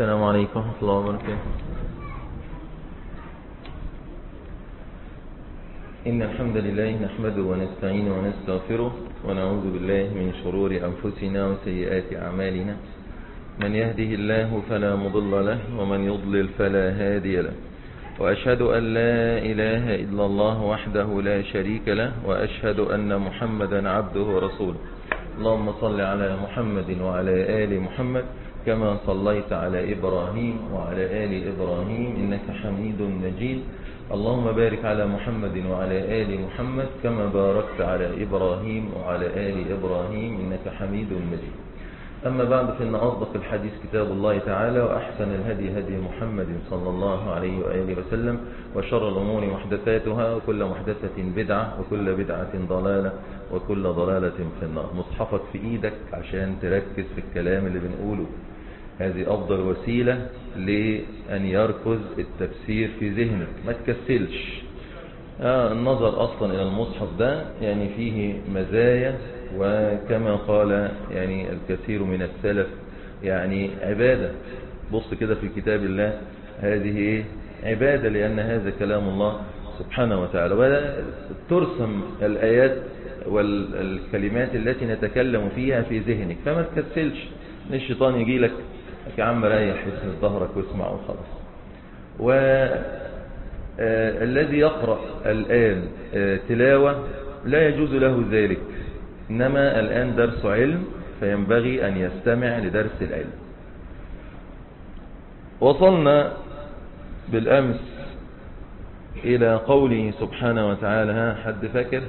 السلام عليكم ورحمة الله وبركاته إن الحمد لله نحمده ونستعينه ونستغفره ونعوذ بالله من شرور أنفسنا وسيئات أعمالنا من يهده الله فلا مضل له ومن يضلل فلا هادي له وأشهد أن لا إله إلا الله وحده لا شريك له وأشهد أن محمدا عبده ورسوله اللهم صل على محمد وعلى آل محمد كما صليت على إبراهيم وعلى آل إبراهيم إنك حميد مجيد اللهم بارك على محمد وعلى آل محمد كما باركت على إبراهيم وعلى آل إبراهيم إنك حميد مجيد أما بعد فإن أصدق الحديث كتاب الله تعالى وأحسن الهدي هدي محمد صلى الله عليه وآله وسلم وشر الأمور محدثاتها وكل محدثة بدعة وكل بدعة ضلالة وكل ضلالة في النار مصحفك في إيدك عشان تركز في الكلام اللي بنقوله هذه أفضل وسيلة لأن يركز التفسير في ذهنك ما تكسلش آه النظر أصلا إلى المصحف ده يعني فيه مزايا وكما قال يعني الكثير من السلف يعني عبادة بص كده في كتاب الله هذه عبادة لأن هذا كلام الله سبحانه وتعالى ترسم الآيات والكلمات التي نتكلم فيها في ذهنك فما تكسلش الشيطان يجي لك يا عم ريح اسم ظهرك واسمع وخلاص والذي يقرأ الآن تلاوة لا يجوز له ذلك إنما الآن درس علم فينبغي أن يستمع لدرس العلم وصلنا بالأمس إلى قوله سبحانه وتعالى ها حد فاكر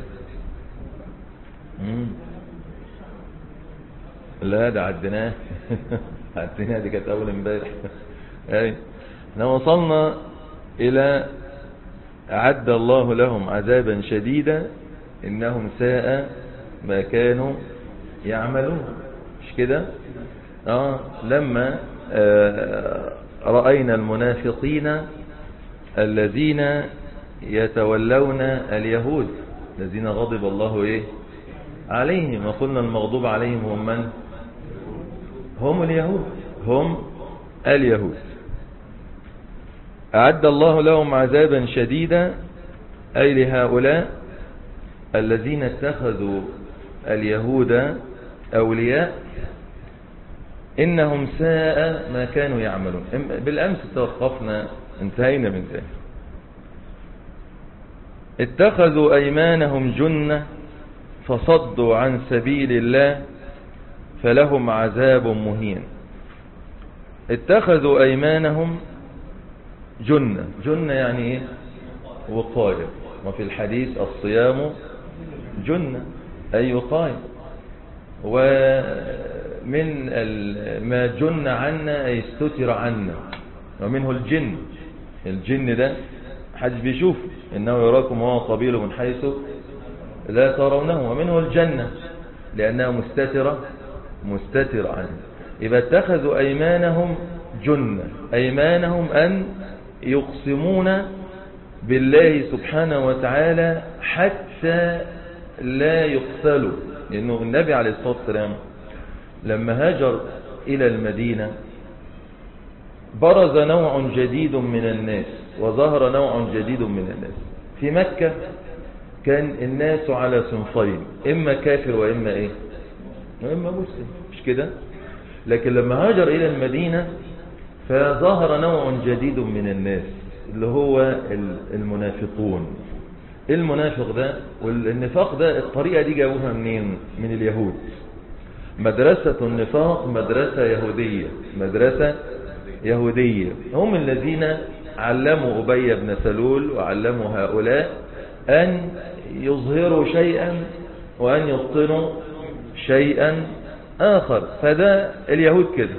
لا ده عدناه عدناه دي كانت أول امبارح اي احنا وصلنا إلى أعد الله لهم عذابا شديدا إنهم ساء ما كانوا يعملون مش كده آه لما آه رأينا المنافقين الذين يتولون اليهود الذين غضب الله إيه عليهم وقلنا المغضوب عليهم هم من هم اليهود هم اليهود أعد الله لهم عذابا شديدا أي لهؤلاء الذين اتخذوا اليهود أولياء إنهم ساء ما كانوا يعملون بالأمس توقفنا انتهينا من ذلك اتخذوا أيمانهم جنة فصدوا عن سبيل الله فلهم عذاب مهين اتخذوا أيمانهم جنة جنة يعني ايه وقاية وفي الحديث الصيام جنة أي وقاية ومن ما جن عنا أي استتر عنا ومنه الجن الجن ده حج بيشوف إنه يراكم وهو قبيل من حيث لا ترونه ومنه الجنة لأنها مستترة مستتر عنه إذا اتخذوا أيمانهم جنة أيمانهم أن يقسمون بالله سبحانه وتعالى حتى لا يقتلوا لأنه النبي عليه الصلاة والسلام لما هاجر إلى المدينة برز نوع جديد من الناس وظهر نوع جديد من الناس في مكة كان الناس على صنفين إما كافر وإما إيه وإما مسلم مش كده لكن لما هاجر إلى المدينة فظهر نوع جديد من الناس اللي هو المنافقون المنافق ده والنفاق ده الطريقة دي جابوها منين من اليهود مدرسة النفاق مدرسة يهودية مدرسة يهودية هم الذين علموا أبي بن سلول وعلموا هؤلاء أن يظهروا شيئا وأن يبطنوا شيئا آخر فده اليهود كده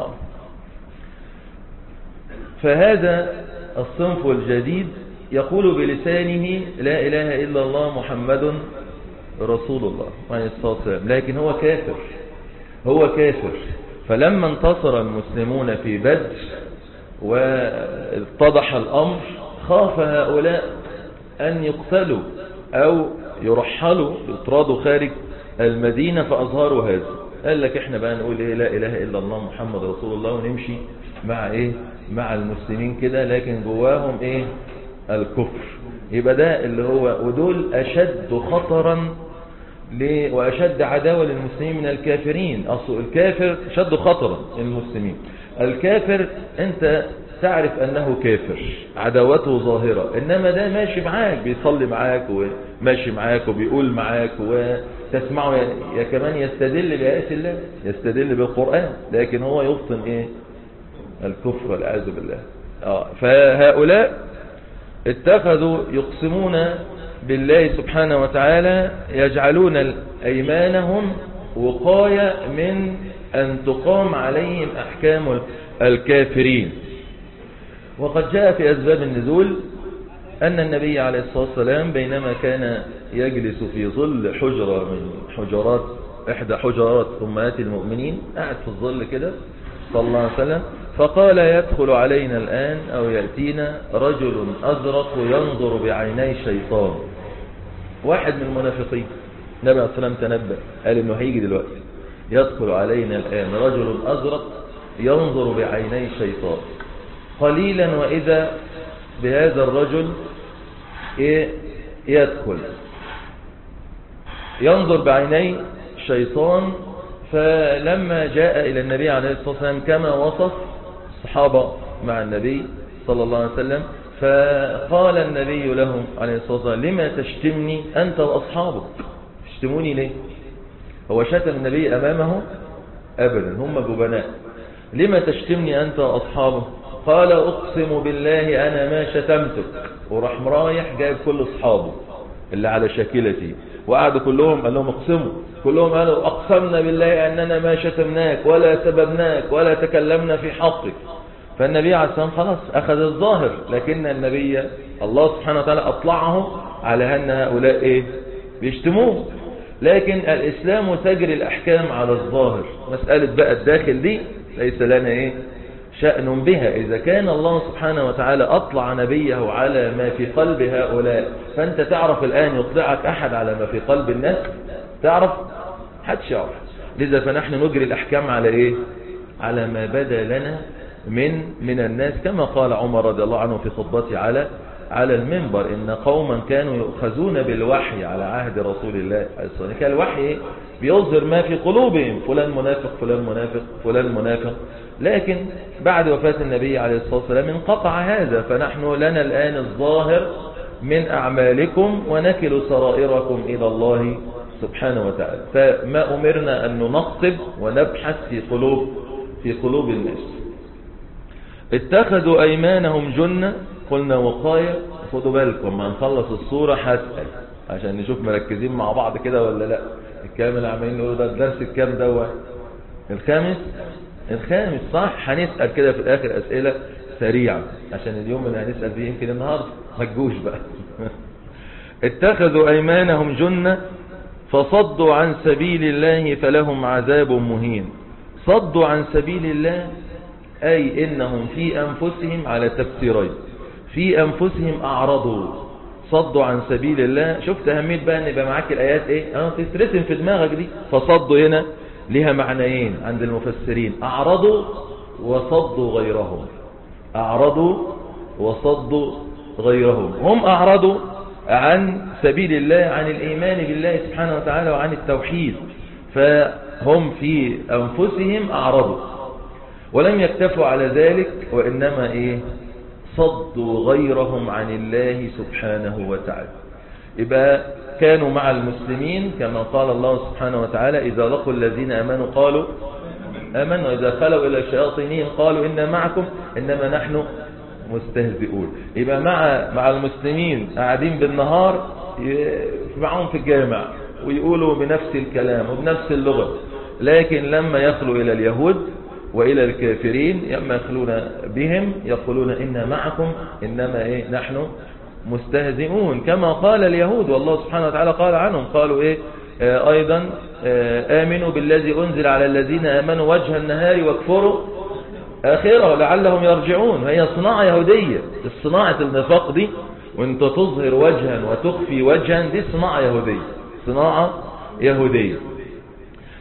فهذا الصنف الجديد يقول بلسانه لا إله إلا الله محمد رسول الله عليه الصلاة والسلام لكن هو كافر هو كافر فلما انتصر المسلمون في بدر واتضح الأمر خاف هؤلاء أن يقتلوا أو يرحلوا يطردوا خارج المدينة فأظهروا هذا قال لك احنا بقى نقول ايه لا اله الا الله محمد رسول الله ونمشي مع ايه مع المسلمين كده لكن جواهم ايه الكفر يبقى ده اللي هو ودول اشد خطرا ليه؟ واشد عداوة للمسلمين من الكافرين اصل الكافر شد خطرا للمسلمين الكافر انت تعرف انه كافر عداوته ظاهرة انما ده ماشي معاك بيصلي معاك وماشي معاك وبيقول معاك وتسمعه يا كمان يستدل بآيات الله يستدل بالقرآن لكن هو يبطن ايه الكفر والعياذ بالله آه فهؤلاء اتخذوا يقسمون بالله سبحانه وتعالى يجعلون أيمانهم وقاية من أن تقام عليهم أحكام الكافرين وقد جاء في أسباب النزول أن النبي عليه الصلاة والسلام بينما كان يجلس في ظل حجرة من حجرات إحدى حجرات أمهات المؤمنين قاعد في الظل كده صلى الله عليه وسلم فقال يدخل علينا الآن أو يأتينا رجل أزرق ينظر بعيني شيطان واحد من المنافقين النبي عليه الصلاة والسلام تنبأ قال إنه هيجي دلوقتي يدخل علينا الآن رجل أزرق ينظر بعيني شيطان قليلا وإذا بهذا الرجل إيه يدخل ينظر بعيني شيطان فلما جاء إلى النبي عليه الصلاة والسلام كما وصف الصحابة مع النبي صلى الله عليه وسلم فقال النبي لهم عليه الصلاة والسلام لما تشتمني أنت وأصحابك تشتموني ليه هو شتم النبي أمامه أبدا هم جبناء لما تشتمني أنت وأصحابك قال أقسم بالله أنا ما شتمتك وراح رايح جايب كل أصحابه اللي على شاكلتي وقعدوا كلهم قال لهم اقسموا كلهم قالوا أقسمنا بالله أننا ما شتمناك ولا سببناك ولا تكلمنا في حقك فالنبي عليه السلام خلاص أخذ الظاهر لكن النبي الله سبحانه وتعالى أطلعه على أن هؤلاء إيه بيشتموه لكن الإسلام تجري الأحكام على الظاهر مسألة بقى الداخل دي ليس لنا إيه شأن بها إذا كان الله سبحانه وتعالى أطلع نبيه على ما في قلب هؤلاء فأنت تعرف الآن يطلعك أحد على ما في قلب الناس تعرف حدش يعرف لذا فنحن نجري الأحكام على إيه على ما بدا لنا من من الناس كما قال عمر رضي الله عنه في خطبته على على المنبر إن قوما كانوا يؤخذون بالوحي على عهد رسول الله عليه الصلاة كان الوحي بيظهر ما في قلوبهم فلان منافق فلان منافق فلان منافق لكن بعد وفاة النبي عليه الصلاة والسلام انقطع هذا فنحن لنا الآن الظاهر من أعمالكم ونكل سرائركم إلى الله سبحانه وتعالى فما أمرنا أن ننقب ونبحث في قلوب في قلوب الناس اتخذوا أيمانهم جنة قلنا وقاية خدوا بالكم ما نخلص الصورة هسأل عشان نشوف مركزين مع بعض كده ولا لا الكلام اللي عمالين نقوله ده الدرس الكام دوت الخامس الخامس صح هنسأل كده في الآخر أسئلة سريعة عشان اليوم اللي هنسأل فيه يمكن النهاردة ما تجوش بقى اتخذوا أيمانهم جنة فصدوا عن سبيل الله فلهم عذاب مهين صدوا عن سبيل الله أي إنهم في أنفسهم على تفسيرين في أنفسهم أعرضوا صدوا عن سبيل الله شفت أهمية بقى أن يبقى معاك الآيات إيه أه تترسم في دماغك دي فصدوا هنا لها معنيين عند المفسرين أعرضوا وصدوا غيرهم أعرضوا وصدوا غيرهم هم أعرضوا عن سبيل الله عن الإيمان بالله سبحانه وتعالى وعن التوحيد فهم في أنفسهم أعرضوا ولم يكتفوا على ذلك وإنما إيه صدوا غيرهم عن الله سبحانه وتعالى يبقى كانوا مع المسلمين كما قال الله سبحانه وتعالى إذا لقوا الذين أمنوا قالوا آمنوا إذا خلوا إلى شياطينهم قالوا إنا معكم إنما نحن مستهزئون يبقى مع مع المسلمين قاعدين بالنهار معهم في الجامع ويقولوا بنفس الكلام وبنفس اللغة لكن لما يخلوا إلى اليهود وإلى الكافرين لما يخلون بهم يقولون إنا معكم إنما إيه نحن مستهزئون كما قال اليهود والله سبحانه وتعالى قال عنهم قالوا إيه آه أيضا آه آمنوا بالذي أنزل على الذين آمنوا وجه النهار واكفروا آخرة لعلهم يرجعون هي صناعة يهودية الصناعة النفاق دي وانت تظهر وجها وتخفي وجها دي صناعة يهودية صناعة يهودية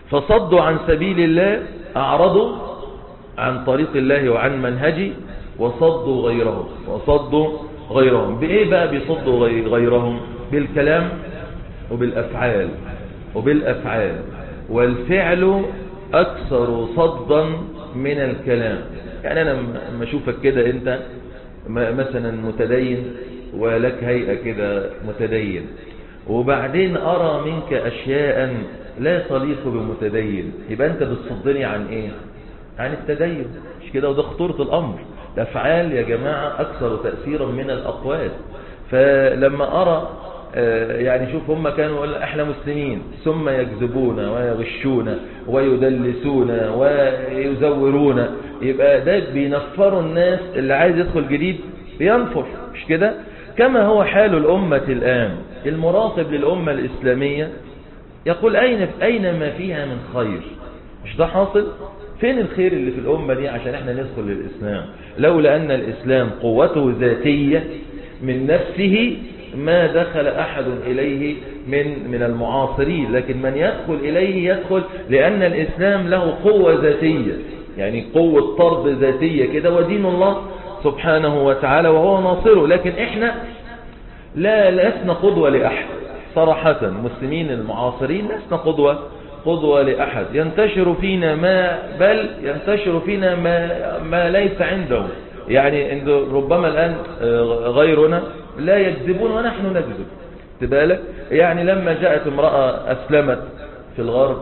فصدوا عن سبيل الله أعرضوا عن طريق الله وعن منهجه وصدوا غيرهم وصدوا غيرهم بإيه بقى بيصدوا غيرهم بالكلام وبالأفعال وبالأفعال والفعل أكثر صدا من الكلام يعني أنا لما أشوفك كده أنت مثلا متدين ولك هيئة كده متدين وبعدين أرى منك أشياء لا تليق بمتدين يبقى أنت بتصدني عن إيه عن التدين مش كده وده خطورة الأمر الأفعال يا جماعة أكثر تأثيرا من الأقوال فلما أرى يعني شوف هم كانوا يقول احنا مسلمين ثم يكذبون ويغشون ويدلسون ويزورون يبقى ده بينفروا الناس اللي عايز يدخل جديد بينفر مش كده كما هو حال الأمة الآن المراقب للأمة الإسلامية يقول أين, أين ما فيها من خير مش ده حاصل فين الخير اللي في الأمة دي عشان احنا ندخل للإسلام لولا أن الإسلام قوته ذاتية من نفسه ما دخل أحد إليه من من المعاصرين لكن من يدخل إليه يدخل لأن الإسلام له قوة ذاتية يعني قوة طرد ذاتية كده ودين الله سبحانه وتعالى وهو ناصره لكن احنا لا لسنا قدوة لأحد صراحة المسلمين المعاصرين لسنا قدوة قدوة لأحد ينتشر فينا ما بل ينتشر فينا ما, ما ليس عنده يعني عند ربما الآن غيرنا لا يكذبون ونحن نكذب تبالك يعني لما جاءت امرأة أسلمت في الغرب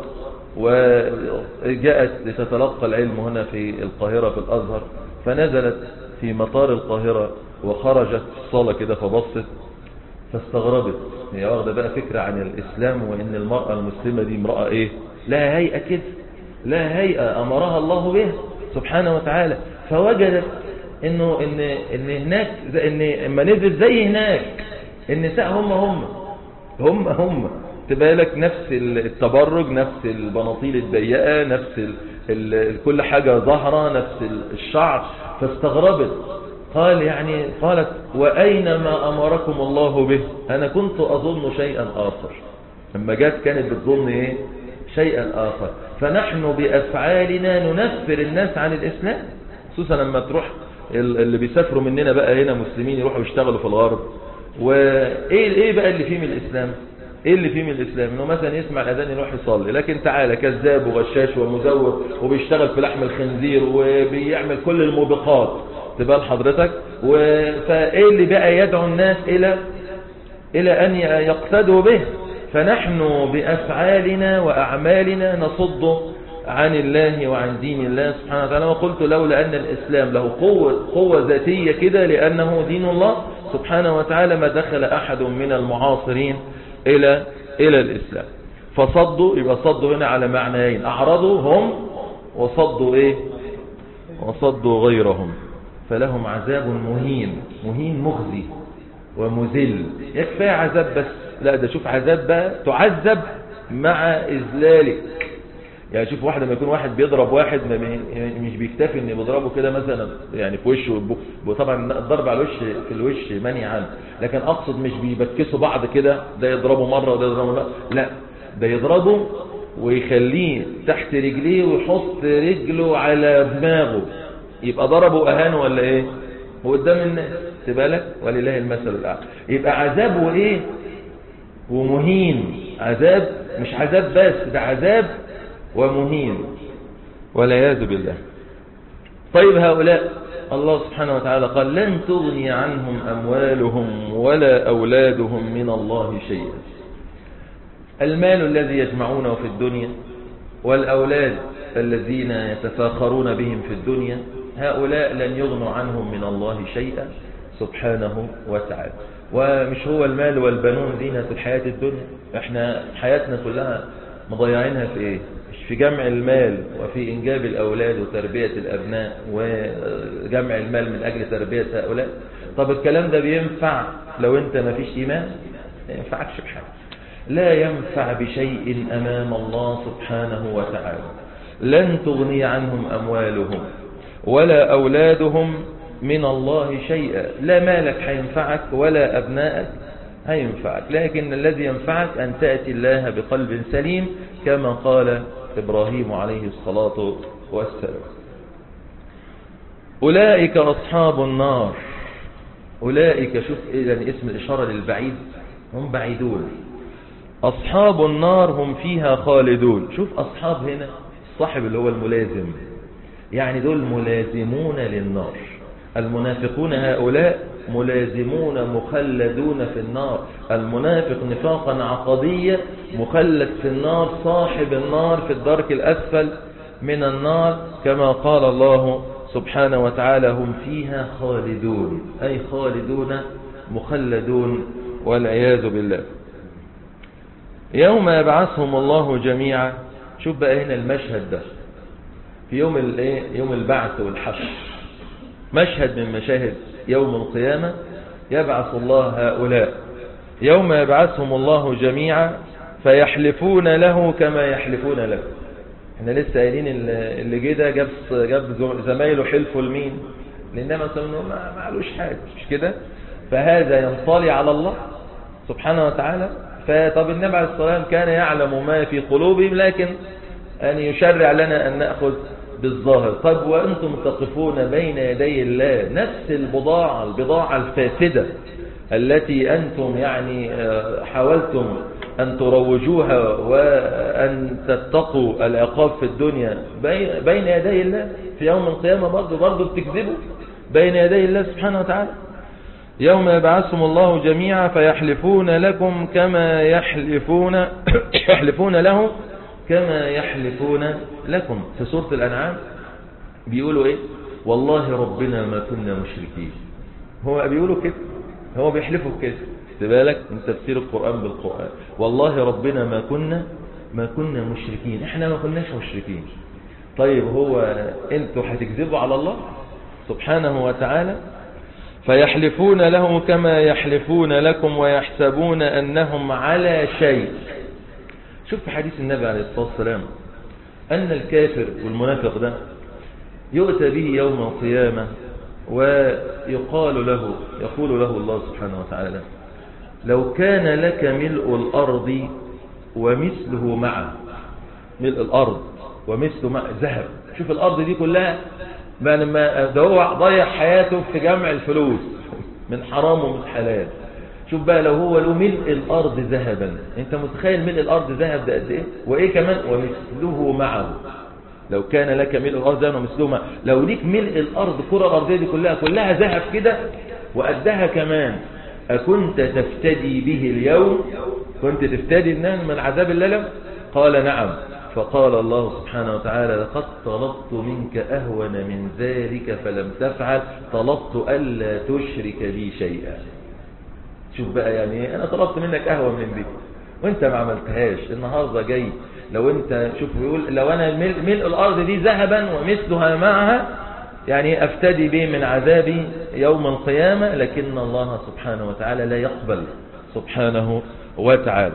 وجاءت لتتلقى العلم هنا في القاهرة في الأزهر فنزلت في مطار القاهرة وخرجت الصالة كده فبصت فاستغربت هي واخده بقى فكرة عن الإسلام وإن المرأة المسلمة دي امرأة إيه لا هيئة كده لا هيئة أمرها الله به سبحانه وتعالى فوجدت إنه إن إن هناك إن اما نزل زي هناك النساء هم هم هم هم تبالك نفس التبرج نفس البناطيل الضيقة نفس ال ال كل حاجة ظاهرة نفس الشعر فاستغربت قال يعني قالت وأين ما أمركم الله به أنا كنت أظن شيئا آخر لما جات كانت بتظن إيه شيئا آخر فنحن بأفعالنا ننفر الناس عن الإسلام خصوصا لما تروح اللي بيسافروا مننا بقى هنا مسلمين يروحوا يشتغلوا في الغرب وايه ايه بقى اللي فيه من الاسلام ايه اللي فيه من الاسلام انه مثلا يسمع الاذان يروح يصلي لكن تعالى كذاب وغشاش ومزور وبيشتغل في لحم الخنزير وبيعمل كل الموبقات تبال حضرتك فايه اللي بقى يدعو الناس الى الى ان يقتدوا به فنحن بافعالنا واعمالنا نصد عن الله وعن دين الله سبحانه وتعالى وقلت لولا أن الإسلام له قوة, قوة ذاتية كده لأنه دين الله سبحانه وتعالى ما دخل أحد من المعاصرين إلى, إلى الإسلام فصدوا يبقى صدوا هنا على معنيين أعرضوا هم وصدوا إيه وصدوا غيرهم فلهم عذاب مهين مهين مخزي ومذل يكفي عذاب بس لا ده شوف عذاب بقى تعذب مع إذلالك يعني شوف واحد لما يكون واحد بيضرب واحد ما بي مش بيكتفي ان بيضربه كده مثلا يعني في وشه طبعا الضرب على الوش في الوش منهي عنه لكن اقصد مش بيبكسوا بعض كده ده يضربه مره وده يضربه مره لا ده يضربه ويخليه تحت رجليه ويحط رجله على دماغه يبقى ضربه اهانه ولا ايه وقدام الناس تبالك ولله المثل الاعلى يبقى عذابه ايه ومهين عذاب مش عذاب بس ده عذاب ومهين والعياذ بالله طيب هؤلاء الله سبحانه وتعالى قال لن تغني عنهم أموالهم ولا أولادهم من الله شيئا المال الذي يجمعونه في الدنيا والأولاد الذين يتفاخرون بهم في الدنيا هؤلاء لن يغنوا عنهم من الله شيئا سبحانه وتعالى ومش هو المال والبنون زينة الحياة الدنيا احنا حياتنا كلها مضيعينها في ايه مش في جمع المال وفي انجاب الاولاد وتربية الابناء وجمع المال من اجل تربية هؤلاء طب الكلام ده بينفع لو انت ما فيش ايمان ما ينفعكش بحاجة لا ينفع بشيء امام الله سبحانه وتعالى لن تغني عنهم اموالهم ولا اولادهم من الله شيئا لا مالك هينفعك ولا ابنائك هينفعك لكن الذي ينفعك أن تأتي الله بقلب سليم كما قال إبراهيم عليه الصلاة والسلام أولئك أصحاب النار أولئك شوف يعني اسم الإشارة للبعيد هم بعيدون أصحاب النار هم فيها خالدون شوف أصحاب هنا الصاحب اللي هو الملازم يعني دول ملازمون للنار المنافقون هؤلاء ملازمون مخلدون في النار المنافق نفاقا عقديا مخلد في النار صاحب النار في الدرك الأسفل من النار كما قال الله سبحانه وتعالى هم فيها خالدون أي خالدون مخلدون والعياذ بالله يوم يبعثهم الله جميعا شوف بقى هنا المشهد ده في يوم الايه يوم البعث والحشر مشهد من مشاهد يوم القيامة يبعث الله هؤلاء يوم يبعثهم الله جميعا فيحلفون له كما يحلفون له احنا لسه قايلين اللي جه ده جاب جاب زمايله حلفوا لمين لانما مثلا ما معلوش حاجه مش كده فهذا ينطلي على الله سبحانه وتعالى فطب النبي عليه الصلاه والسلام كان يعلم ما في قلوبهم لكن ان يشرع لنا ان ناخذ بالظاهر طب وانتم تقفون بين يدي الله نفس البضاعه البضاعه الفاسده التي انتم يعني حاولتم أن تروجوها وأن تتقوا العقاب في الدنيا بين يدي الله في يوم القيامة برضو برضو بتكذبوا بين يدي الله سبحانه وتعالى يوم يبعثهم الله جميعا فيحلفون لكم كما يحلفون يحلفون له كما يحلفون لكم في سورة الأنعام بيقولوا إيه والله ربنا ما كنا مشركين هو بيقولوا كده هو بيحلفوا كده بالك من تفسير القرآن بالقرآن والله ربنا ما كنا ما كنا مشركين احنا ما كناش مشركين طيب هو انتوا هتكذبوا على الله سبحانه وتعالى فيحلفون له كما يحلفون لكم ويحسبون أنهم على شيء شوف في حديث النبي عليه الصلاة والسلام أن الكافر والمنافق ده يؤتى به يوم القيامة ويقال له يقول له الله سبحانه وتعالى لو كان لك ملء الأرض ومثله معه ملء الأرض ومثله معه ذهب شوف الأرض دي كلها ما ده هو ضيع حياته في جمع الفلوس من حرام ومن حلال شوف بقى لو هو له ملء الأرض ذهبا انت متخيل ملء الأرض ذهب ده قد ايه وايه كمان ومثله معه لو كان لك ملء الأرض ذهبا ومثله معه لو ليك ملء الأرض كرة الأرضية دي كلها كلها ذهب كده وقدها كمان أكنت تفتدي به اليوم كنت تفتدي من عذاب الليلة قال نعم فقال الله سبحانه وتعالى لقد طلبت منك أهون من ذلك فلم تفعل طلبت ألا تشرك بي شيئا شوف بقى يعني أنا طلبت منك أهون من دي وانت ما عملتهاش النهاردة جاي لو انت شوف بيقول لو انا ملء, ملء الارض دي ذهبا ومثلها معها يعني افتدي به من عذابي يوم القيامة لكن الله سبحانه وتعالى لا يقبل سبحانه وتعالى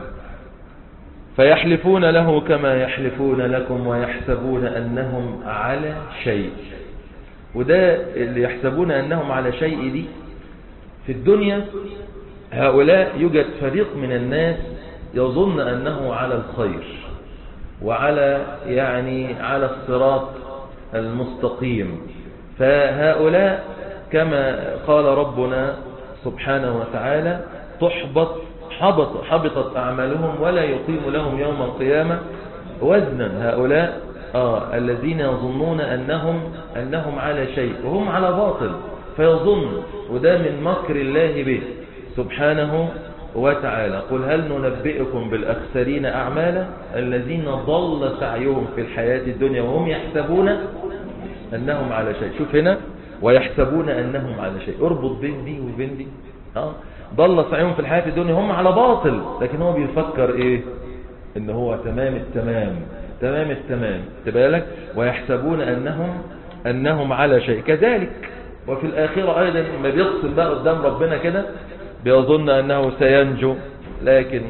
فيحلفون له كما يحلفون لكم ويحسبون أنهم على شيء وده اللي يحسبون أنهم على شيء دي في الدنيا هؤلاء يوجد فريق من الناس يظن أنه على الخير وعلى يعني على الصراط المستقيم فهؤلاء كما قال ربنا سبحانه وتعالى تحبط حبط حبطت أعمالهم ولا يقيم لهم يوم القيامة وزنا هؤلاء آه الذين يظنون أنهم, أنهم على شيء وهم على باطل فيظن وده من مكر الله به سبحانه وتعالى قل هل ننبئكم بالأخسرين أعمالا الذين ضل سعيهم في الحياة الدنيا وهم يحسبون أنهم على شيء شوف هنا ويحسبون أنهم على شيء اربط بين دي وبين دي آه. ضل سعيهم في الحياة الدنيا هم على باطل لكن هو بيفكر ايه ان هو تمام التمام تمام التمام تبالك ويحسبون أنهم أنهم على شيء كذلك وفي الآخرة أيضا ما بيقسم بقى قدام ربنا كده بيظن أنه سينجو لكن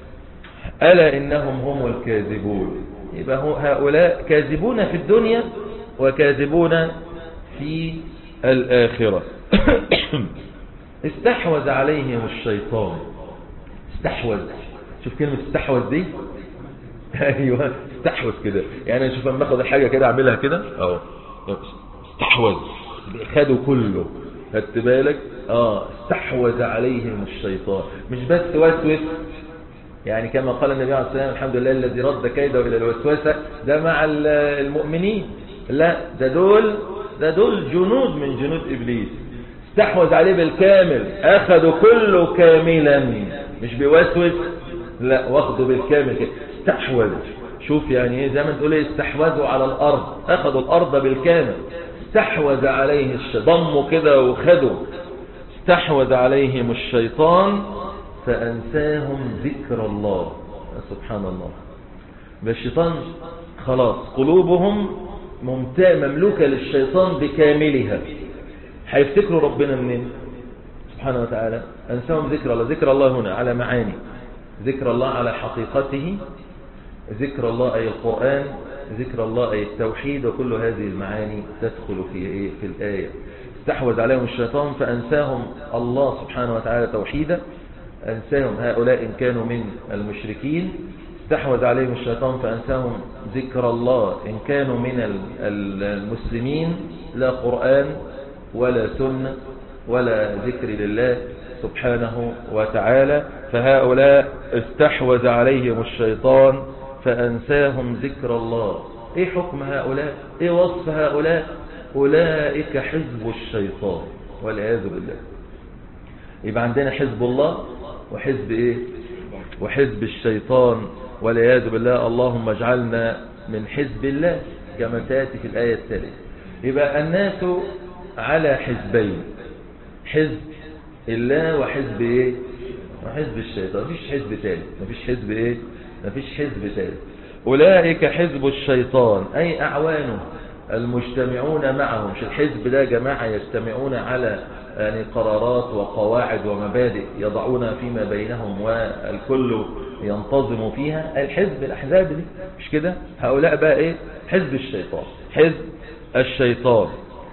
ألا إنهم هم الكاذبون يبقى هؤلاء كاذبون في الدنيا وكاذبون في الآخرة استحوذ عليهم الشيطان استحوذ شوف كلمة استحوذ دي ايوه استحوذ كده يعني شوف لما اخد الحاجه كده اعملها كده اهو استحوذ خده كله خدت بالك اه استحوذ عليهم الشيطان مش بس وسوس يعني كما قال النبي عليه الصلاه والسلام الحمد لله الذي رد كيده الى الوسوسه ده مع المؤمنين لا ده دول ده دول جنود من جنود ابليس استحوذ عليه بالكامل اخذوا كله كاملا مش بيوسوس لا واخده بالكامل كده استحوذ شوف يعني ايه زي ما تقول ايه استحوذوا على الارض اخذوا الارض بالكامل استحوذ عليه الشيطان ضموا كده وخدوا استحوذ عليهم الشيطان فانساهم ذكر الله سبحان الله الشيطان خلاص قلوبهم ممتع مملوكة للشيطان بكاملها هيفتكروا ربنا منين سبحانه وتعالى أنساهم ذكر الله ذكر الله هنا على معاني ذكر الله على حقيقته ذكر الله أي القرآن ذكر الله أي التوحيد وكل هذه المعاني تدخل في إيه في الآية استحوذ عليهم الشيطان فأنساهم الله سبحانه وتعالى توحيدا أنساهم هؤلاء إن كانوا من المشركين استحوذ عليهم الشيطان فأنساهم ذكر الله إن كانوا من المسلمين لا قرآن ولا سنة ولا ذكر لله سبحانه وتعالى فهؤلاء استحوذ عليهم الشيطان فأنساهم ذكر الله ايه حكم هؤلاء ايه وصف هؤلاء أولئك حزب الشيطان والعياذ بالله يبقى عندنا حزب الله وحزب ايه وحزب الشيطان والعياذ بالله اللهم اجعلنا من حزب الله كما تأتي في الآية التالية يبقى الناس على حزبين حزب الله وحزب ايه وحزب الشيطان مفيش حزب ثالث مفيش حزب ايه مفيش حزب ثالث أولئك حزب الشيطان أي أعوانه المجتمعون معهم مش الحزب ده جماعة يجتمعون على يعني قرارات وقواعد ومبادئ يضعون فيما بينهم والكل ينتظم فيها الحزب الأحزاب دي مش كده هؤلاء بقى إيه حزب الشيطان حزب الشيطان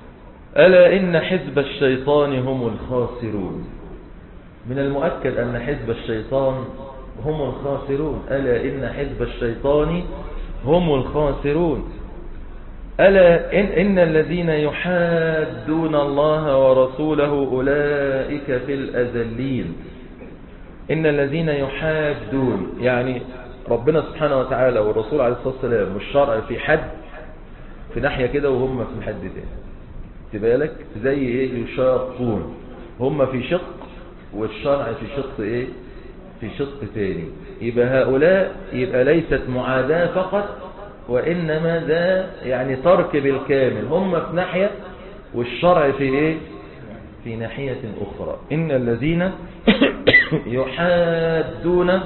ألا إن حزب الشيطان هم الخاسرون من المؤكد أن حزب الشيطان هم الخاسرون ألا إن حزب الشيطان هم الخاسرون ألا إن, إن الذين يحادون الله ورسوله أولئك في الأذلين إن الذين يحادون يعني ربنا سبحانه وتعالى والرسول عليه الصلاة والسلام والشرع في حد في ناحية كده وهم في حد تاني تبالك زي ايه يشاقون هم في شق والشرع في شق ايه في شق تاني يبقى هؤلاء يبقى ليست معاداة فقط وإنما ده يعني ترك بالكامل هم في ناحية والشرع في ايه في ناحية أخرى إن الذين يحادون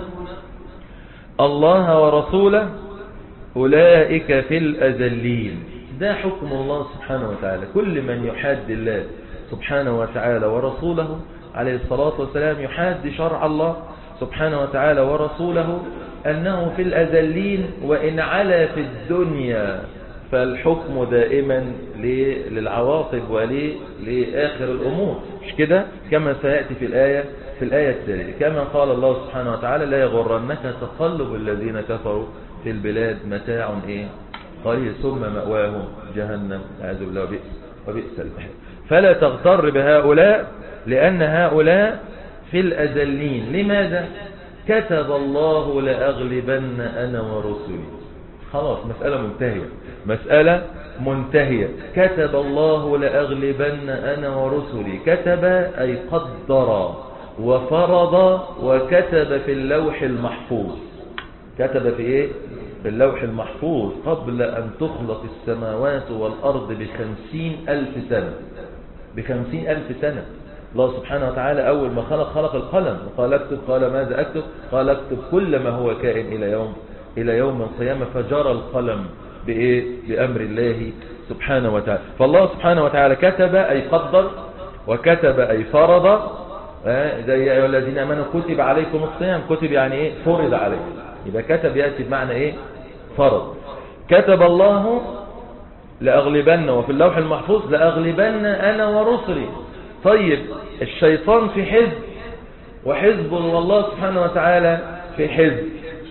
الله ورسوله أولئك في الأذلين ده حكم الله سبحانه وتعالى كل من يحاد الله سبحانه وتعالى ورسوله عليه الصلاة والسلام يحاد شرع الله سبحانه وتعالى ورسوله أنه في الأذلين وإن علا في الدنيا فالحكم دائما للعواقب ولآخر الأمور مش كده كما سيأتي في الآية في الآية التالية كما قال الله سبحانه وتعالى لا يغرنك تقلب الذين كفروا في البلاد متاع إيه قليل ثم مأواهم جهنم أعوذ بالله وبئس وبئس المحل فلا تغتر بهؤلاء لأن هؤلاء في الأذلين لماذا كتب الله لأغلبن أنا ورسلي خلاص مسألة منتهية مسألة منتهية كتب الله لأغلبن أنا ورسلي كتب أي قدر وفرض وكتب في اللوح المحفوظ كتب في ايه في اللوح المحفوظ قبل أن تخلق السماوات والأرض بخمسين ألف سنة بخمسين ألف سنة الله سبحانه وتعالى أول ما خلق خلق القلم قال اكتب قال ماذا أكتب قال اكتب كل ما هو كائن إلى يوم إلى يوم القيامة فجرى القلم بإيه بأمر الله سبحانه وتعالى فالله سبحانه وتعالى كتب أي قدر وكتب أي فرض زي أيها الذين أمنوا كتب عليكم الصيام كتب يعني إيه فرض عليكم يبقى كتب يأتي بمعنى إيه فرض كتب الله لأغلبن وفي اللوح المحفوظ لأغلبن أنا ورسلي طيب الشيطان في حزب وحزب الله سبحانه وتعالى في حزب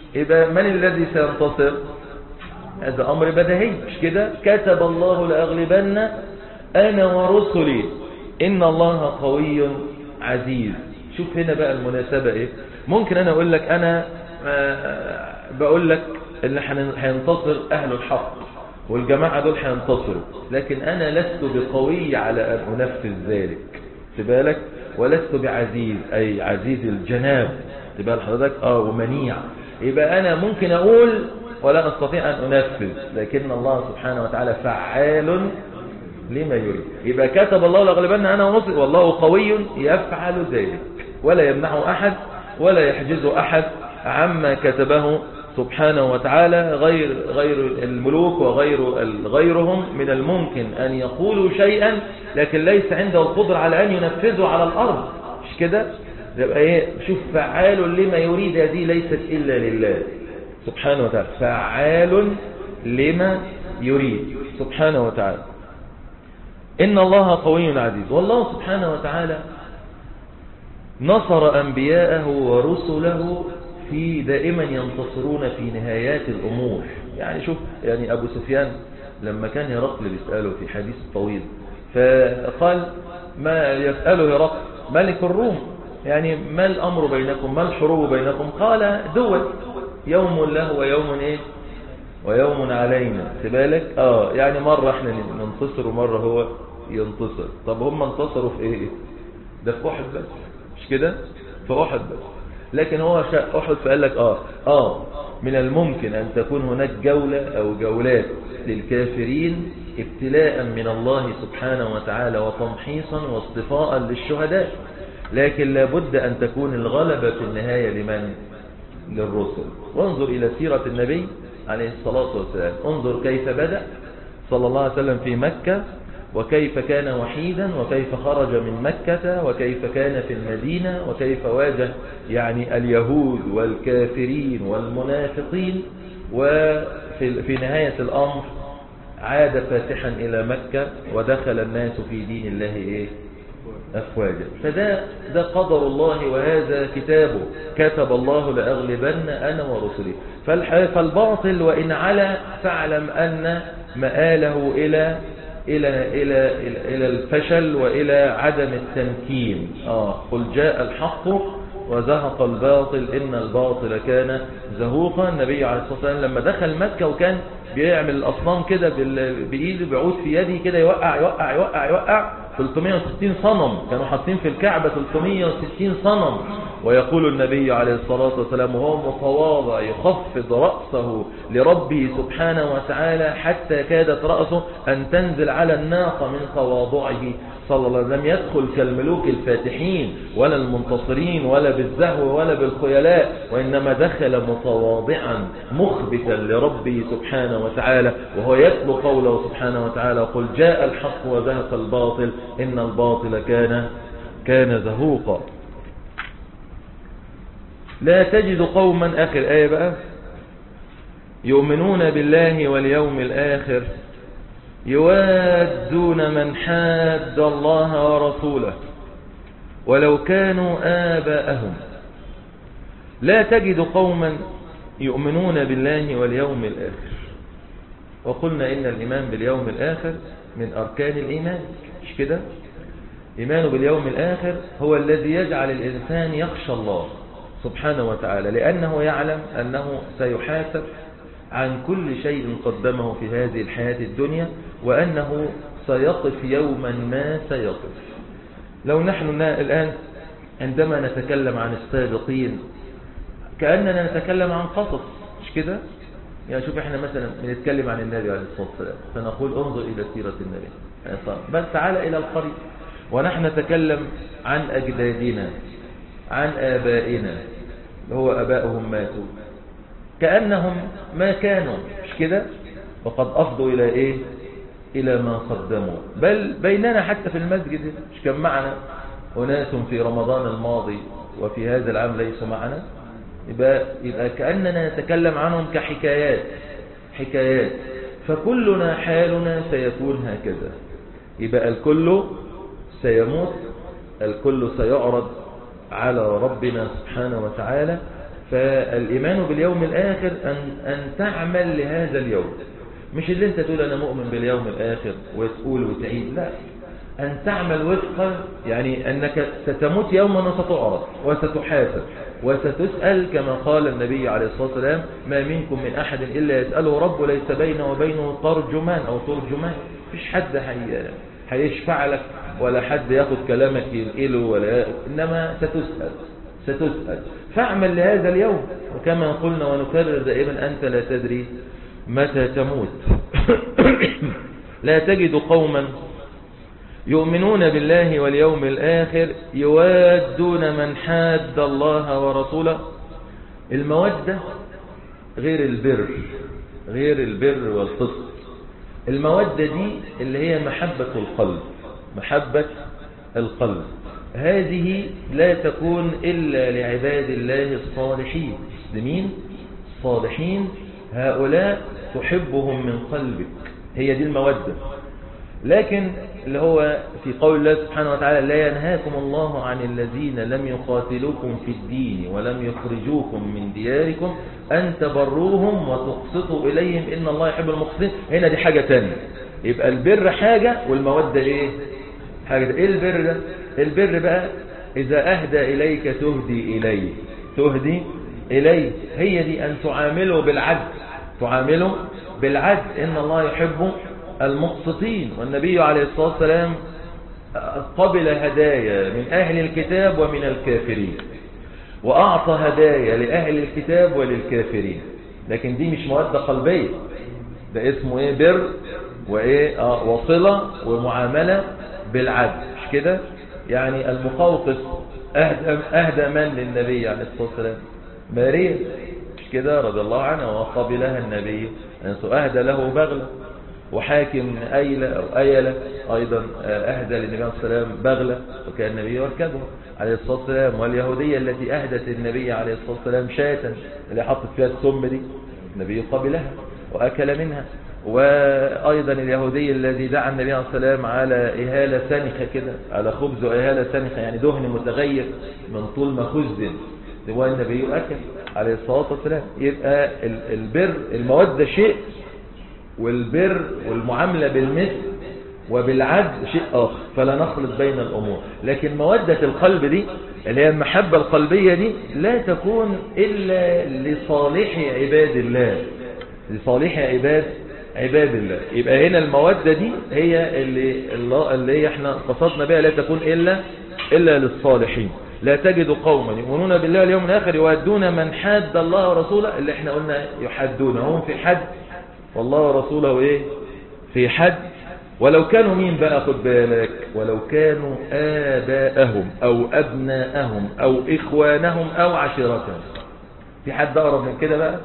يبقى من الذي سينتصر هذا أمر بديهي مش كده كتب الله لأغلبن أنا ورسلي إن الله قوي عزيز شوف هنا بقى المناسبة إيه ممكن أنا أقول لك أنا بقول لك اللي هينتصر أهل الحق والجماعة دول هينتصروا لكن أنا لست بقوي على أن أنفذ ذلك تبالك ولست بعزيز أي عزيز الجناب تبال حضرتك آه ومنيع يبقى أنا ممكن أقول ولا أستطيع أن أنفذ لكن الله سبحانه وتعالى فعال لما يريد يبقى كتب الله لأغلبن أنا ونصر والله قوي يفعل ذلك ولا يمنعه أحد ولا يحجزه أحد عما كتبه سبحانه وتعالى غير غير الملوك وغير غيرهم من الممكن أن يقولوا شيئا لكن ليس عنده القدرة على أن ينفذه على الأرض مش كده يبقى ايه شوف فعال لما يريد هذه ليست إلا لله سبحانه وتعالى فعال لما يريد سبحانه وتعالى إن الله قوي عزيز والله سبحانه وتعالى نصر أنبياءه ورسله في دائما ينتصرون في نهايات الأمور يعني شوف يعني أبو سفيان لما كان هرقل بيسأله في حديث طويل فقال ما يسأله هرقل ملك الروم يعني ما الأمر بينكم ما الحروب بينكم قال دول يوم له ويوم ايه ويوم علينا سبالك اه يعني مرة احنا ننتصر ومرة هو ينتصر طب هم انتصروا في ايه ده في احد بس مش كده في احد بس لكن هو شاء احد فقال لك اه اه من الممكن ان تكون هناك جولة او جولات للكافرين ابتلاء من الله سبحانه وتعالى وتمحيصا واصطفاء للشهداء لكن لابد أن تكون الغلبة في النهاية لمن للرسل وانظر إلى سيرة النبي عليه الصلاة والسلام انظر كيف بدأ صلى الله عليه وسلم في مكة وكيف كان وحيدا وكيف خرج من مكة وكيف كان في المدينة وكيف واجه يعني اليهود والكافرين والمنافقين وفي في نهاية الأمر عاد فاتحا إلى مكة ودخل الناس في دين الله إيه أفواجا فده ده قدر الله وهذا كتابه كتب الله لأغلبن أنا ورسلي فالباطل وإن علا فاعلم أن مآله إلى إلى إلى إلى, إلى الفشل وإلى عدم التمكين آه قل جاء الحق وزهق الباطل إن الباطل كان زهوقا النبي عليه الصلاة والسلام لما دخل مكة وكان بيعمل الأصنام كده بإيده بعود في يده كده يوقع يوقع يوقع يوقع 360 صنم كانوا حاطين في الكعبة 360 صنم ويقول النبي عليه الصلاة والسلام وهو متواضع يخفض رأسه لربه سبحانه وتعالى حتى كادت رأسه أن تنزل على الناقة من تواضعه صلى الله عليه وسلم يدخل كالملوك الفاتحين ولا المنتصرين ولا بالزهو ولا بالخيلاء وإنما دخل متواضعا مخبتا لربه سبحانه وتعالى وهو يتلو قوله سبحانه وتعالى قل جاء الحق وزهق الباطل إن الباطل كان كان زهوقا لا تجد قوما آخر آية بقى يؤمنون بالله واليوم الآخر يوادون من حاد الله ورسوله ولو كانوا آباءهم لا تجد قوما يؤمنون بالله واليوم الآخر وقلنا إن الإيمان باليوم الآخر من أركان الإيمان مش كده إيمان باليوم الآخر هو الذي يجعل الإنسان يخشى الله سبحانه وتعالى لأنه يعلم أنه سيحاسب عن كل شيء قدمه في هذه الحياة الدنيا وأنه سيقف يوما ما سيقف لو نحن الآن عندما نتكلم عن السابقين كأننا نتكلم عن قصص مش كده يعني شوف احنا مثلا بنتكلم عن النبي عليه الصلاة والسلام فنقول انظر إلى سيرة النبي بل تعال إلى القريب ونحن نتكلم عن أجدادنا عن آبائنا هو أبائهم ماتوا كأنهم ما كانوا مش كده وقد أفضوا إلى إيه إلى ما قدموا بل بيننا حتى في المسجد مش كان معنا أناس في رمضان الماضي وفي هذا العام ليسوا معنا يبقى, يبقى كأننا نتكلم عنهم كحكايات حكايات فكلنا حالنا سيكون هكذا يبقى الكل سيموت الكل سيعرض على ربنا سبحانه وتعالى فالإيمان باليوم الآخر أن, أن تعمل لهذا اليوم مش اللي انت تقول أنا مؤمن باليوم الآخر وتقول وتعيد لا أن تعمل وفقا يعني أنك ستموت يوما وستعرض وستحاسب وستسأل كما قال النبي عليه الصلاة والسلام ما منكم من أحد إلا يسأله رب ليس بينه وبينه ترجمان أو ترجمان فيش حد حي... هيشفع لك ولا حد ياخد كلامك ينقله ولا إنما ستسأل ستسأل فاعمل لهذا اليوم وكما قلنا ونكرر دائما أنت لا تدري متى تموت لا تجد قوما يؤمنون بالله واليوم الآخر يوادون من حاد الله ورسوله المودة غير البر غير البر والفسق المودة دي اللي هي محبة القلب محبة القلب هذه لا تكون إلا لعباد الله الصالحين مسلمين صالحين هؤلاء تحبهم من قلبك هي دي المودة لكن اللي هو في قول الله سبحانه وتعالى لا ينهاكم الله عن الذين لم يقاتلوكم في الدين ولم يخرجوكم من دياركم أن تبروهم وتقسطوا إليهم إن الله يحب المقسطين هنا دي حاجة تانية يبقى البر حاجة والمودة إيه حاجة ده. إيه البر ده البر بقى إذا أهدى إليك تهدي إليه تهدي إليه هي دي أن تعامله بالعدل تعامله بالعدل إن الله يحب المقسطين والنبي عليه الصلاة والسلام قبل هدايا من أهل الكتاب ومن الكافرين وأعطى هدايا لأهل الكتاب وللكافرين لكن دي مش مودة قلبية ده اسمه ايه بر وايه آه وصلة ومعاملة بالعدل مش كده يعني المقوقس أهدى, أهدى من للنبي عليه الصلاة والسلام ماريا مش كده رضي الله عنها وقبلها النبي أنه أهدى له بغلة وحاكم أيلة أو أيلة أيضا أهدى للنبي عليه الصلاة والسلام بغلة وكان النبي يركبها عليه الصلاة والسلام واليهودية التي أهدت النبي عليه الصلاة والسلام شاة اللي حطت فيها السم دي النبي قبلها وأكل منها وأيضا اليهودي الذي دعا النبي عليه الصلاة والسلام على إهالة سنخة كده على خبز وإهالة سنخة يعني دهن متغير من طول ما خزن والنبي أكل عليه الصلاة والسلام يبقى البر المودة شيء والبر والمعاملة بالمثل وبالعدل شيء آخر فلا نخلط بين الأمور لكن مودة القلب دي اللي هي المحبة القلبية دي لا تكون إلا لصالح عباد الله لصالح عباد عباد الله يبقى هنا المودة دي هي اللي, الله اللي هي احنا قصدنا بها لا تكون إلا إلا للصالحين لا تجد قوما يؤمنون بالله اليوم الآخر يودون من حاد الله ورسوله اللي احنا قلنا يحدون هم في حد والله ورسوله ايه في حد ولو كانوا مين بقى خد بالك ولو كانوا آباءهم أو أبناءهم أو إخوانهم أو عشيرتهم في حد أقرب من كده بقى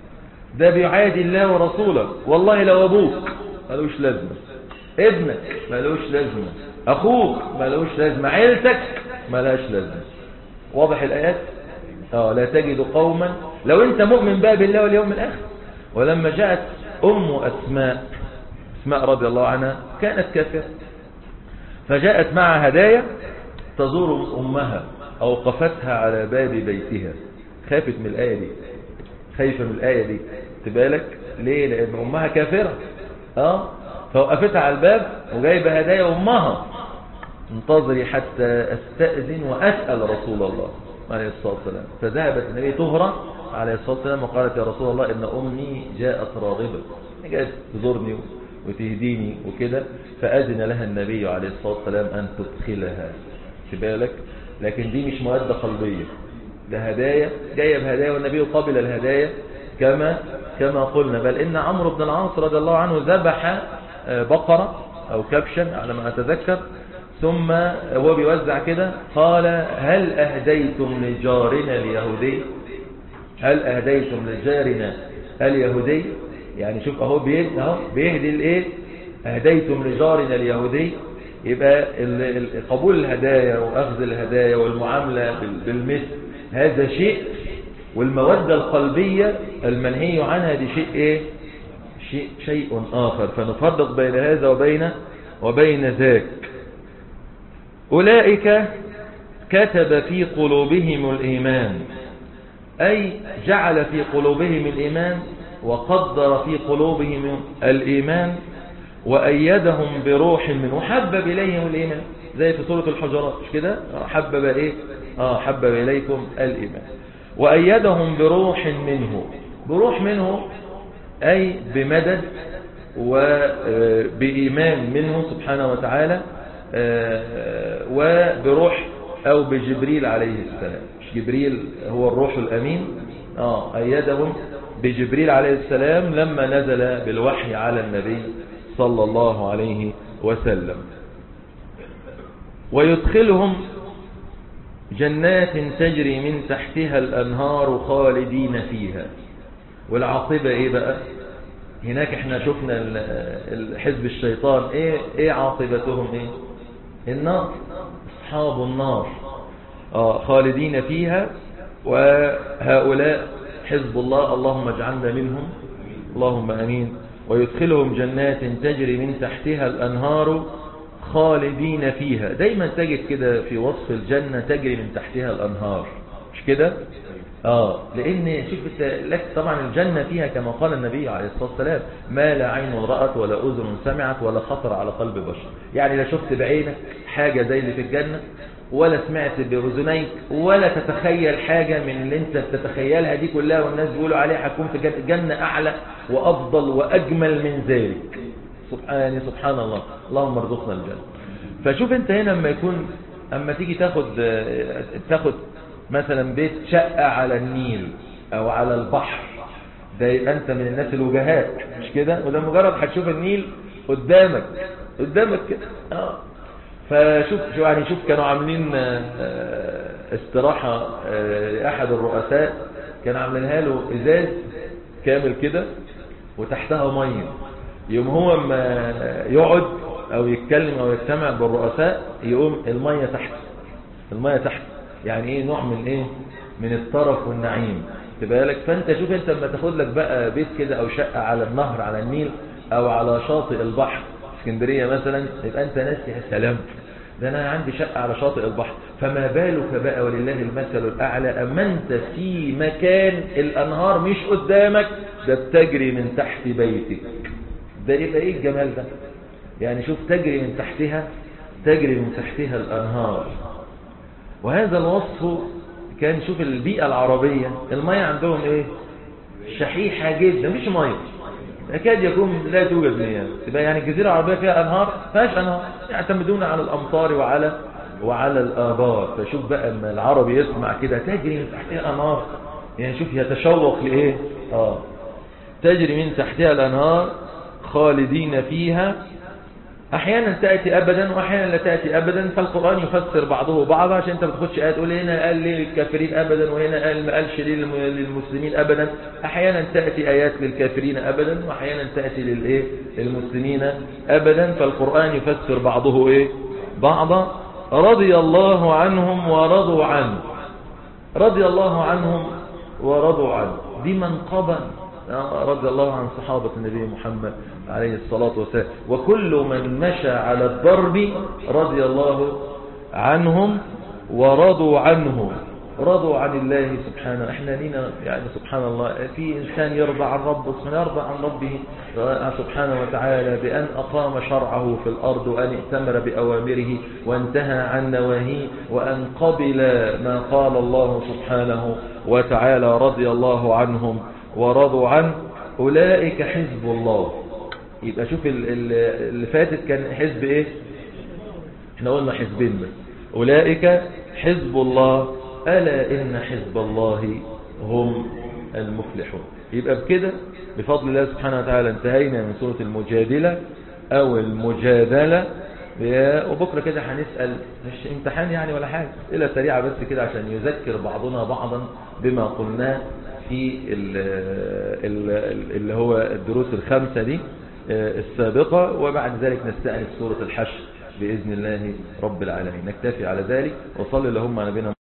ده بيعادي الله ورسوله والله لو أبوك ملوش لازمة ابنك ملوش لازمة أخوك ملوش لازمة عيلتك ملاش لازمة واضح الآيات اه لا تجد قوما لو انت مؤمن بقى بالله واليوم الآخر ولما جاءت أم أسماء أسماء رضي الله عنها كانت كافرة فجاءت مع هدايا تزور أمها أوقفتها على باب بيتها خافت من الآية دي خايفة من الآية دي تبالك ليه لأن أمها كافرة اه فوقفتها على الباب وجايبة هدايا أمها انتظري حتى أستأذن وأسأل رسول الله عليه الصلاة والسلام فذهبت النبي طهرة عليه الصلاة والسلام وقالت يا رسول الله إن أمي جاءت راغبة جاءت تزورني وتهديني وكده فأذن لها النبي عليه الصلاة والسلام أن تدخلها بالك لكن دي مش مودة قلبية ده هدايا جاية بهدايا والنبي قبل الهدايا كما كما قلنا بل إن عمرو بن العاص رضي الله عنه ذبح بقرة أو كبشا على ما أتذكر ثم هو بيوزع كده قال هل أهديتم لجارنا اليهودي هل أهديتم لجارنا اليهودي يعني شوف اهو بيهدي اهو بيهدي الايه أهديتم لجارنا اليهودي يبقى قبول الهدايا وأخذ الهدايا والمعاملة بالمثل هذا شيء والمودة القلبية المنهي عنها دي شيء ايه شيء, شيء آخر فنفرق بين هذا وبين وبين ذاك أولئك كتب في قلوبهم الإيمان أي جعل في قلوبهم الإيمان وقدر في قلوبهم الإيمان وأيدهم بروح منه وحبب إليهم الإيمان زي في سورة الحجرات مش كده حبب إيه آه حبب إليكم الإيمان وأيدهم بروح منه بروح منه أي بمدد وبإيمان منه سبحانه وتعالى وبروح أو بجبريل عليه السلام جبريل هو الروح الأمين آه أيدهم بجبريل عليه السلام لما نزل بالوحي على النبي صلى الله عليه وسلم ويدخلهم جنات تجري من تحتها الأنهار خالدين فيها والعاقبة ايه بقى هناك احنا شفنا حزب الشيطان ايه, ايه عاقبتهم ايه النار اصحاب النار آه خالدين فيها وهؤلاء حزب الله اللهم اجعلنا منهم اللهم امين ويدخلهم جنات تجري من تحتها الانهار خالدين فيها دايما تجد كده في وصف الجنة تجري من تحتها الانهار مش كده اه لان شوف لك طبعا الجنة فيها كما قال النبي عليه الصلاة والسلام ما لا عين رأت ولا أذن سمعت ولا خطر على قلب بشر يعني لا شفت بعينك حاجة زي اللي في الجنة ولا سمعت بأذنيك ولا تتخيل حاجة من اللي انت بتتخيلها دي كلها والناس بيقولوا عليها هتكون في جنة أعلى وأفضل وأجمل من ذلك سبحان سبحان الله اللهم ارزقنا الجنة فشوف انت هنا لما يكون اما تيجي تاخد تاخد مثلا بيت شقة على النيل او على البحر ده يبقى انت من الناس الوجهات مش كده وده مجرد هتشوف النيل قدامك قدامك كده اه فشوف شو يعني شوف كانوا عاملين استراحة احد الرؤساء كان عاملينها له ازاز كامل كده وتحتها ميه يوم هو ما يقعد او يتكلم او يجتمع بالرؤساء يقوم الميه تحت الميه تحت يعني ايه نوع من ايه من الطرف والنعيم تبالك فانت شوف انت لما تاخد لك بقى بيت كده او شقة على النهر على النيل او على شاطئ البحر اسكندرية مثلا يبقى انت ناسي يا سلام ده انا عندي شقة على شاطئ البحر فما بالك بقى ولله المثل الاعلى اما انت في مكان الانهار مش قدامك ده بتجري من تحت بيتك ده يبقى ايه الجمال ده يعني شوف تجري من تحتها تجري من تحتها الانهار وهذا الوصف كان شوف البيئة العربية المية عندهم ايه شحيحة جدا مش مية يكاد يكون لا توجد مياه تبقى يعني الجزيرة العربية فيها أنهار فيهاش أنهار يعتمدون على الأمطار وعلى وعلى الآبار فشوف بقى اما العربي يسمع كده تجري من تحتها أنهار يعني شوف يتشوق لإيه آه تجري من تحتها الأنهار خالدين فيها احيانا تأتي ابدا واحيانا لا تأتي ابدا فالقرآن يفسر بعضه بعضا عشان انت ما تاخدش ايات تقول هنا قال للكافرين ابدا وهنا قال ما قالش للمسلمين ابدا احيانا تأتي ايات للكافرين ابدا واحيانا تأتي للايه للمسلمين ابدا فالقرآن يفسر بعضه ايه بعضا رضي الله عنهم ورضوا عنه رضي الله عنهم ورضوا عنه دي منقبة رضي الله عن صحابة النبي محمد عليه الصلاة والسلام وكل من مشى على الضرب رضي الله عنهم ورضوا عنه رضوا عن الله سبحانه احنا لينا يعني سبحان الله في انسان يرضى عن ربه يرضى عن ربه سبحانه وتعالى بان اقام شرعه في الارض وان ائتمر باوامره وانتهى عن نواهيه وان قبل ما قال الله سبحانه وتعالى رضي الله عنهم ورضوا عنه أولئك حزب الله يبقى شوف اللي فاتت كان حزب ايه احنا قلنا حزبين بس أولئك حزب الله ألا إن حزب الله هم المفلحون يبقى بكده بفضل الله سبحانه وتعالى انتهينا من سورة المجادلة أو المجادلة وبكرة كده هنسأل مش امتحان يعني ولا حاجة إلا سريعة بس كده عشان يذكر بعضنا بعضا بما قلناه في اللي هو الدروس الخمسة دي السابقة وبعد ذلك نستأنف سورة الحشر بإذن الله رب العالمين نكتفي على ذلك وصلي اللهم على نبينا